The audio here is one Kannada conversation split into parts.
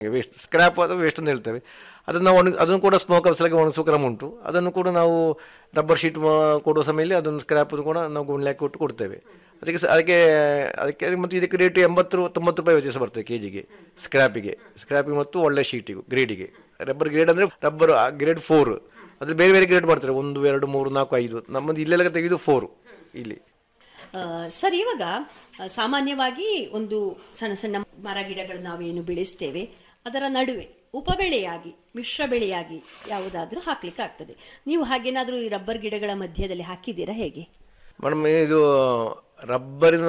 ವೇಸ್ಟ್ ಸ್ಕ್ರ್ಯಾಪ್ ಅಥವಾ ವೇಸ್ಟ್ ಅಂತ ಹೇಳ್ತೇವೆ ಅದನ್ನು ನಾವು ಒಣಗಿ ಅದನ್ನು ಕೂಡ ಸ್ಮೋಕ್ ಹೌಸ್ಲಾಗಿ ಒಣಗಿಸುವ ಕ್ರಮ ಉಂಟು ಅದನ್ನು ಕೂಡ ನಾವು ರಬ್ಬರ್ ಶೀಟ್ ಕೊಡುವ ಸಮಯದಲ್ಲಿ ಅದನ್ನು ಸ್ಕ್ರ್ಯಾಪ್ ಕೂಡ ನಾವು ಗುಂಡ್ಲೆ ಕೊಟ್ಟು ಕೊಡ್ತೇವೆ ಅದಕ್ಕೆ ಸ- ಅದಕ್ಕೆ ಅದಕ್ಕೆ ಮತ್ತು ಇದಕ್ಕೆ ರೇಟ್ ಎಂಬತ್ತು ತೊಂಬತ್ತು ರೂಪಾಯಿ ವ್ಯತ್ಯಾಸ ಬರ್ತದೆ ಕೆ ಜಿಗೆ ಸ್ಕ್ರ್ಯಾಪಿಗೆ ಸ್ಕ್ರ್ಯಾಪಿಗೆ ಮತ್ತು ಒಳ್ಳೆ ಶೀಟಿಗೂ ಗ್ರೇಡಿಗೆ ರಬ್ಬರ್ ಗ್ರೇಡ್ ಅಂದರೆ ರಬ್ಬರ್ ಗ್ರೇಡ್ ಫೋರ್ ಅದು ಬೇರೆ ಬೇರೆ ಗ್ರೇಡ್ ಮಾಡ್ತಾರೆ ಒಂದು ಎರಡು ಮೂರು ನಾಲ್ಕು ಐದು ನಮ್ಮದು ಇಲ್ಲೆಲ್ಲ ತೆಗೆದು ಫೋರು ಇಲ್ಲಿ ಆ, ಸರ್ ಇವಾಗ ಆ, ಸಾಮಾನ್ಯವಾಗಿ ಒಂದು ಸಣ್ಣ ಸಣ್ಣ ಮರ ಗಿಡಗಳು ನಾವೇನು ಬೆಳೆಸ್ತೇವೆ ಅದರ ನಡುವೆ ಉಪಬೆಳೆಯಾಗಿ ಮಿಶ್ರ ಬೆಳೆಯಾಗಿ ಯಾವುದಾದ್ರೂ ಹಾಕ್ಲಿಕ್ಕೆ ಆಗ್ತದೆ ನೀವು ಹಾಗೇನಾದ್ರೂ ಈ ರಬ್ಬರ್ ಗಿಡಗಳ ಮಧ್ಯದಲ್ಲಿ ಹಾಕಿದ್ದೀರಾ ಹೇಗೆ ಮೇಡಮ್ ಇದು ರಬ್ಬರಿನ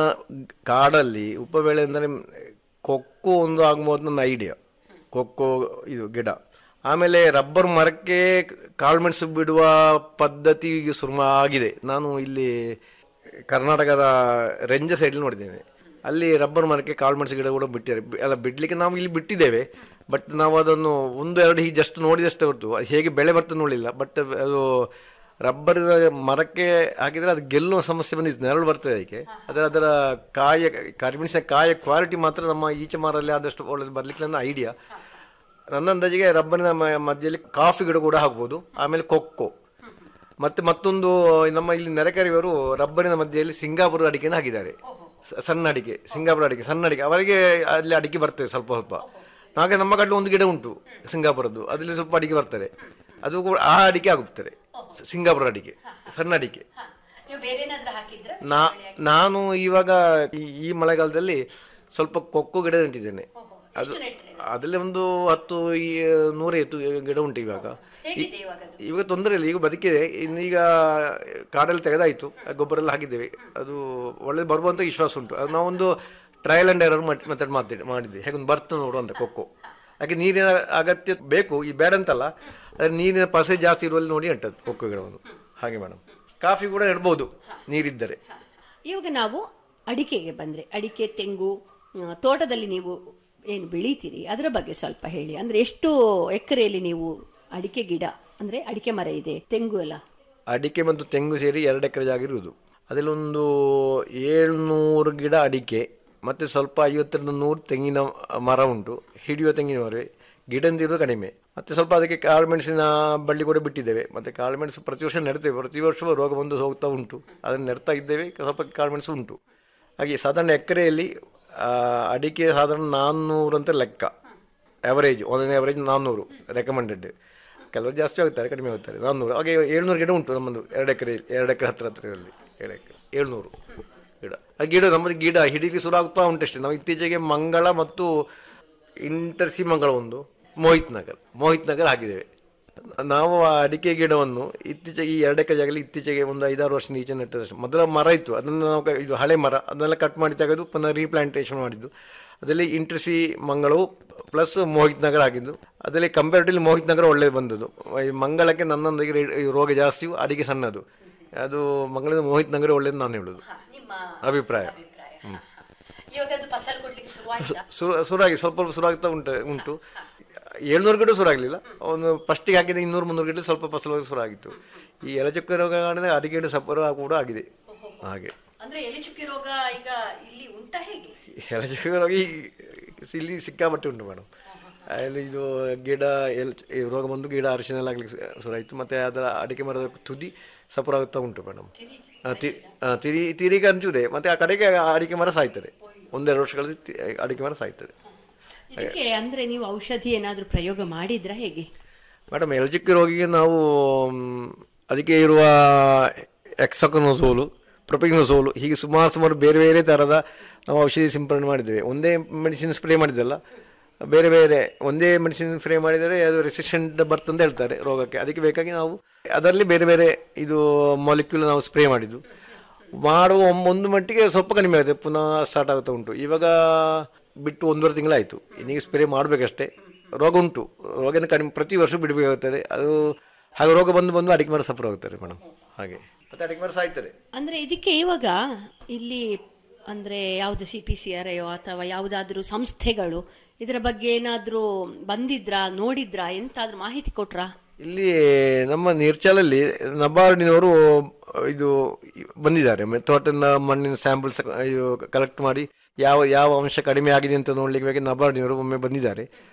ಕಾಡಲ್ಲಿ ಉಪಬೆಳೆ ಅಂದರೆ ಕೊಕ್ಕೋ ಒಂದು ಆಗ್ಬೋದು ನನ್ನ ಐಡಿಯಾ ಕೊಕ್ಕೋ ಇದು ಗಿಡ ಆಮೇಲೆ ರಬ್ಬರ್ ಮರಕ್ಕೆ ಕಾಳುಮೆಣಸು ಬಿಡುವ ಪದ್ಧತಿ ಈಗ ಶುರು ಆಗಿದೆ ನಾನು ಇಲ್ಲಿ ಕರ್ನಾಟಕದ ರೆಂಜ ಸೈಡಲ್ಲಿ ನೋಡಿದ್ದೇನೆ ಅಲ್ಲಿ ರಬ್ಬರ್ ಮರಕ್ಕೆ ಕಾಳುಮೆಣಸು ಗಿಡ ಕೂಡ ಬಿಟ್ಟಿದ್ದಾರೆ ಬಿ- ಅಲ್ಲ ಬಿಡಲಿಕ್ಕೆ ನಾವು ಇಲ್ಲಿ ಬಿಟ್ಟಿದ್ದೇವೆ ಬಟ್ ನಾವು ಅದನ್ನು ಒಂದು ಎರಡು ಹೀಗೆ ಜಸ್ಟ್ ನೋಡಿದಷ್ಟೇ ಹೊರತು ಅದು ಹೇಗೆ ಬೆಳೆ ಬರ್ತದೆ ನೋಡಲಿಲ್ಲ ಬಟ್ ಅದು ರಬ್ಬರ್ ಮರಕ್ಕೆ ಹಾಕಿದರೆ ಅದು ಗೆಲ್ಲುವ ಸಮಸ್ಯೆ ಬಂದಿತ್ತು ನೆರಳು ಬರ್ತದೆ ಅದಕ್ಕೆ ಅದರ ಅದರ ಕಾಯ ಕರಿಮೆಣಸಿನ ಕಾಯ ಕ್ವಾಲಿಟಿ ಮಾತ್ರ ನಮ್ಮ ಈಚೆ ಮರಲ್ಲಿ ಆದಷ್ಟು ಒಳ್ಳೇದು ಬರಲಿಕ್ಕೆ ನನ್ನ ಐಡಿಯಾ ನನ್ನ ಅಂದಾಜಿಗೆ ರಬ್ಬರಿನ ಮ- ಮಧ್ಯದಲ್ಲಿ ಕಾಫಿ ಗಿಡ ಕೂಡ ಹಾಕ್ಬೋದು ಆಮೇಲೆ ಕೊಕ್ಕೋ ಮತ್ತೆ ಮತ್ತೊಂದು ನಮ್ಮ ಇಲ್ಲಿ ನೆರೆಕರಿಯವರು ರಬ್ಬರಿನ ಮಧ್ಯೆಯಲ್ಲಿ ಸಿಂಗಾಪುರ ಅಡಿಕೆಯನ್ನು ಹಾಕಿದ್ದಾರೆ ಸ- ಸಣ್ಣ ಅಡಿಕೆ ಸಿಂಗಾಪುರ ಅಡಿಕೆ ಸಣ್ಣ ಅಡಿಕೆ ಅವರಿಗೆ ಅಲ್ಲಿ ಅಡಿಕೆ ಬರ್ತದೆ ಸ್ವಲ್ಪ ಸ್ವಲ್ಪ ಹಾಗೆ ನಮ್ಮ ಕಡೆ ಒಂದು ಗಿಡ ಉಂಟು ಸಿಂಗಾಪುರದ್ದು ಅದರಲ್ಲಿ ಸ್ವಲ್ಪ ಅಡಿಕೆ ಬರ್ತದೆ ಅದು ಕೂಡ ಆ ಅಡಿಕೆ ಆಗುತ್ತದೆ ಸ- ಸಿಂಗಾಪುರ ಅಡಿಕೆ ಸಣ್ಣ ಅಡಿಕೆ ನೀವು ಬೇರೆ ಏನಾದ್ರೂ ಹಾಕಿದ್ರೆ ನಾ ನಾನು ಇವಾಗ ಈ- ಈ ಮಳೆಗಾಲದಲ್ಲಿ ಸ್ವಲ್ಪ ಕೊಕ್ಕೋ ಗಿಡ ನೆಟ್ಟಿದ್ದೇನೆ ಅದು ಅದರಲ್ಲಿ ಒಂದು ಹತ್ತು ಈ ನೂರೈವತ್ತು ಗಿಡ ಉಂಟು ಇವಾಗ ಹೇಗಿದೆ ಇವಾಗ ಅದು? ಇವಾಗ ತೊಂದರೆ ಇಲ್ಲ ಈಗ ಬದುಕಿದೆ ಇನ್ನೀಗ ಕಾಡಲ್ಲಿ ತೆಗೆದಾಯಿತು ಗೊಬ್ಬರ ಎಲ್ಲ ಹಾಕಿದ್ದೇವೆ ಅದು ಒಳ್ಳೆ ಬರುವಂತ ವಿಶ್ವಾಸ ಉಂಟು ಅದು ನಾವೊಂದು ಟ್ರಯಲ್ ಆ್ಯಂಡ್ ಎರರ್ ಮೆಥಡ್ ಮಾತಾಡಿ ಮಾಡಿದ್ದೆ ಹೇಗೊಂದು ಬರ್ತದೆ ನೋಡುವಂತ ಕೊಕ್ಕೋ ಯಾಕೆ ನೀರಿನ ಅಗತ್ಯ ಬೇಕು ಈ ಬೇಡ ಅಂತಲ್ಲ ಅದ್ರ ನೀರಿನ ಪಸೆ ಜಾಸ್ತಿ ಇರುವಲ್ಲಿ ನೋಡಿ ನೆಟ್ಟದ್ದು ಕೊಕ್ಕೋ ಗಿಡವನ್ನು ಹಾಗೆ ಮೇಡಮ್ ಕಾಫಿ ಕೂಡ ನೆಡ್ಬೋದು ನೀರಿದ್ದರೆ ಇವಾಗ ನಾವು ಅಡಿಕೆಗೆ ಬಂದ್ರೆ ಅಡಿಕೆ ತೆಂಗು ಆ, ತೋಟದಲ್ಲಿ ನೀವು ಏನು ಬೆಳೀತೀರಿ ಅದರ ಬಗ್ಗೆ ಸ್ವಲ್ಪ ಹೇಳಿ ಅಂದ್ರೆ ಎಷ್ಟು ಎಕರೆಯಲ್ಲಿ ನೀವು ಅಡಿಕೆ ಗಿಡ ಅಂದ್ರೆ ಅಡಿಕೆ ಮರ ಇದೆ ತೆಂಗು ಎಲ್ಲ ಅಡಿಕೆ ಮತ್ತು ತೆಂಗು ಸೇರಿ ಎರಡು ಎಕರೆ ಜಾಗ ಇರುವುದು ಅದರಲ್ಲೊಂದು ಏಳ್ನೂರು ಗಿಡ ಅಡಿಕೆ ಮತ್ತು ಸ್ವಲ್ಪ ಐವತ್ತರಿಂದ ನೂರು ತೆಂಗಿನ ಮರ ಉಂಟು ಹಿಡಿಯುವ ತೆಂಗಿನ ಮರ ಗಿಡಂದಿರೋದು ಕಡಿಮೆ ಮತ್ತು ಸ್ವಲ್ಪ ಅದಕ್ಕೆ ಕಾಳುಮೆಣಸಿನ ಬಳ್ಳಿ ಕೂಡ ಬಿಟ್ಟಿದ್ದೇವೆ ಮತ್ತು ಕಾಳುಮೆಣಸು ಪ್ರತಿ ವರ್ಷ ನೆಡ್ತೇವೆ ಪ್ರತಿ ವರ್ಷವೂ ರೋಗ ಬಂದು ಹೋಗ್ತಾ ಉಂಟು ಅದನ್ನು ನೆಡ್ತಾ ಇದ್ದೇವೆ ಸ್ವಲ್ಪ ಕಾಳುಮೆಣಸು ಉಂಟು ಹಾಗೆ ಸಾಧಾರಣ ಎಕರೆಯಲ್ಲಿ ಆ, ಅಡಿಕೆ ಸಾಧಾರಣ ನಾನ್ನೂರು ಅಂತ ಲೆಕ್ಕ ಆವರೇಜ್ ಒಂದನೇ ಆವರೇಜ್ ನಾನ್ನೂರು ರೆಕಮೆಂಡೆಡ್ ಕೆಲವರು ಜಾಸ್ತಿ ಆಗುತ್ತಾರೆ ಕಡಿಮೆ ಆಗುತ್ತಾರೆ ನಾನ್ನೂರು ಹಾಗೆ ಏಳ್ನೂರು ಗಿಡ ಉಂಟು ನಮ್ಮದು ಎರಡು ಎಕರೆ ಎರಡು ಎಕರೆ ಹತ್ತಿರ ಹತ್ತಿರದಲ್ಲಿ ಎರಡು ಎಕರೆ ಏಳ್ನೂರು ಗಿಡ ಆ ಗಿಡ ನಮ್ಮದು ಗಿಡ ಹಿಡಿಲಿಕ್ಕೆ ಶುರು ಆಗ್ತಾ ಉಂಟಷ್ಟೇ ನಾವು ಇತ್ತೀಚೆಗೆ ಮಂಗಳ ಮತ್ತು ಇಂಟರ್ಸಿ ಮಂಗಳ ಒಂದು ಮೋಹಿತ್ ನಗರ್ ಮೋಹಿತ್ ನಗರ್ ಹಾಕಿದ್ದೇವೆ ನಾವು ಆ ಅಡಿಕೆ ಗಿಡವನ್ನು ಇತ್ತೀಚೆಗೆ ಈ ಎರಡು ಎಕರೆ ಜಾಗದಲ್ಲಿ ಇತ್ತೀಚೆಗೆ ಒಂದು ಐದಾರು ವರ್ಷದ ಈಚೆ ನೆಟ್ಟದಷ್ಟು ಮೊದಲ ಮರ ಇತ್ತು ಅದನ್ನು ನಾವು ಕ- ಇದು ಹಳೆ ಮರ ಅದನ್ನೆಲ್ಲ ಕಟ್ ಮಾಡಿ ತೆಗೆದು ಪುನಃ ರೀಪ್ಲಾಂಟೇಷನ್ ಮಾಡಿದ್ದು ಅದರಲ್ಲಿ ಇಂಟ್ರಸಿ ಮಂಗಳವು ಪ್ಲಸ್ ಮೋಹಿತ್ ನಗರ ಆಗಿದ್ದು ಅದರಲ್ಲಿ ಕಂಪೇರಿಟಿವ್ಲಿ ಮೋಹಿತ್ ನಗರ ಒಳ್ಳೇದು ಬಂದದ್ದು ಈ ಮಂಗಳಕ್ಕೆ ನನ್ನೊಂದಿಗೆ ರೇ- ಈ ರೋಗ ಜಾಸ್ತಿಯು ಅಡಿಗೆ ಸಣ್ಣದು ಅದು ಮಂಗಳದ ಮೋಹಿತ್ ನಗರ ಒಳ್ಳೇದು ನಾನು ಹೇಳೋದು ನಿಮ್ಮ ಅಭಿಪ್ರಾಯ ಇವಾಗ ಅದು ಫಸಲ್ ಕೊಡ್ಲಿಕ್ಕೆ ಶುರುವಾಯ್ತಾ ಶುರು ಶುರುವಾಗಿ ಸ್ವಲ್ಪ ಸ್ವಲ್ಪ ಶುರುವಾಗ್ತಾ ಉಂಟು ಉಂಟು ಏಳ್ನೂರು ಗಿಡ ಶುರು ಆಗಲಿಲ್ಲ ಒಂದು ಫಸ್ಟಿಗೆ ಹಾಕಿದ ಇನ್ನೂರು ಮುನ್ನೂರು ಗಿಡ ಸ್ವಲ್ಪ ಫಸಲು ಶುರು ಆಗಿತ್ತು ಈ ಎಲೆಚುಕ್ಕ ರೋಗ ಕಾರಣದಿಂದ ಅಡಿಕೆ ಗಿಡ ಸಪರ ಕೂಡ ಆಗಿದೆ ಹಾಗೆ ಅಂದ್ರೆ ಎಲೆ ಚುಕ್ಕಿ ರೋಗ ಈಗ ಇಲ್ಲಿ ಉಂಟಾ ಹೇಗೆ ಎಲೆಚುಕ್ಕ ರೋಗ ಈ ಇಲ್ಲಿ ಸಿಕ್ಕಾಪಟ್ಟೆ ಉಂಟು ಮೇಡಮ್ ಅಲ್ಲಿ ಇದು ಗಿಡ ಎಲ್ ಈ ರೋಗ ಬಂದು ಗಿಡ ಅರಿಶಿನೆಲ್ಲ ಆಗ್ಲಿಕ್ಕೆ ಶು- ಶುರುವಾಯಿತು ಮತ್ತು ಅದರ ಅಡಿಕೆ ಮರದ ತುದಿ ಸಪುರ ಆಗುತ್ತಾ ಉಂಟು ಮೇಡಮ್ ತಿರಿ ತಿರಿಗೆ ಅಂಚುದೆ ಮತ್ತು ಆ ಕಡೆಗೆ ಆ ಅಡಿಕೆ ಮರ ಸಾಯ್ತದೆ ಒಂದೆರಡು ವರ್ಷಗಳಲ್ಲಿ ತಿ- ಅಡಿಕೆ ಮರ ಸಾಯ್ತದೆ ಇದಕ್ಕೆ ಅಂದ್ರೆ ನೀವು ಔಷಧಿ ಏನಾದ್ರೂ ಪ್ರಯೋಗ ಮಾಡಿದ್ರ ಹೇಗೆ ಮೇಡಮ್ ಎಲ್ಜಿಕ್ ರೋಗಿಗೆ ನಾವು ಮ್, ಅದಕ್ಕೆ ಇರುವ ಎಕ್ಸಕೊನೋಸೋಲು ಪ್ರೊಪಿಗ್ನೋಸೋಲು ಹೀಗೆ ಸುಮಾರು ಸುಮಾರು ಬೇರೆ ಬೇರೆ ಥರದ ನಾವು ಔಷಧಿ ಸಿಂಪಡಣೆ ಮಾಡಿದ್ದೇವೆ ಒಂದೇ ಮೆಡಿಸಿನ್ ಸ್ಪ್ರೇ ಮಾಡಿದ್ದಲ್ಲ ಬೇರೆ ಬೇರೆ ಒಂದೇ ಮೆಡಿಸಿನ್ ಸ್ಪ್ರೇ ಮಾಡಿದರೆ ಅದು ರೆಸಿಸ್ಟೆಂಟ್ ಬರ್ತಂತ ಹೇಳ್ತಾರೆ ರೋಗಕ್ಕೆ ಅದಕ್ಕೆ ಬೇಕಾಗಿ ನಾವು ಅದರಲ್ಲಿ ಬೇರೆ ಬೇರೆ ಇದು ಮಾಲಿಕ್ಯೂಲ್ ನಾವು ಸ್ಪ್ರೇ ಮಾಡಿದ್ದು ಮಾಡುವ ಒಮ್- ಒಂದು ಮಟ್ಟಿಗೆ ಸ್ವಲ್ಪ ಕಡಿಮೆ ಆಗುತ್ತೆ ಪುನಃ ಸ್ಟಾರ್ಟ್ ಆಗುತ್ತಾ ಉಂಟು ಇವಾಗ ಬಿಟ್ಟು ಒಂದೂವರೆ ತಿಂಗಳಾಯಿತು ಇನ್ನೀಗ ಸ್ಪ್ರೇ ಮಾಡಬೇಕಷ್ಟೇ ರೋಗ ಉಂಟು ರೋಗನ ಕಡಿಮೆ ಪ್ರತಿ ವರ್ಷ ಬಿಡಬೇಕಾಗುತ್ತದೆ ಅದು ಹಾಗೆ ರೋಗ ಬಂದು ಬಂದು ಅಡಿಕೆ ಮರ ಸಫರ್ ಆಗುತ್ತಾರೆ ಮೇಡಮ್ ಹಾಗೆ ಮತ್ತೆ ಅಡಿಕೆ ಮರ ಸಾಯ್ತದೆ ಅಂದ್ರೆ ಇದಕ್ಕೆ ಇವಾಗ ಇಲ್ಲಿ ಅಂದ್ರೆ ಯಾವುದು ಸಿ ಪಿ ಸಿ ಆರ್ ಅಥವಾ ಯಾವುದಾದ್ರೂ ಸಂಸ್ಥೆಗಳು ಇದರ ಬಗ್ಗೆ ಏನಾದ್ರೂ ಬಂದಿದ್ರಾ ನೋಡಿದ್ರಾ ಎಂತಾದ್ರೂ ಮಾಹಿತಿ ಕೊಟ್ರಾ ಇಲ್ಲಿ ನಮ್ಮ ನೀರ್ಚಾಲಲ್ಲಿ ನಬಾರ್ಡಿನವರು ಇದು ಬಂದಿದ್ದಾರೆ ಮ- ತೋಟದ ಮಣ್ಣಿನ ಸ್ಯಾಂಪಲ್ಸ್ ಇದು ಕಲೆಕ್ಟ್ ಮಾಡಿ ಯಾವ ಯಾವ ಅಂಶ ಕಡಿಮೆ ಆಗಿದೆ ಅಂತ ನೋಡ್ಲಿಕ್ಕೆ ನಬಾರ್ಡಿನವರು ಒಮ್ಮೆ ಬಂದಿದ್ದಾರೆ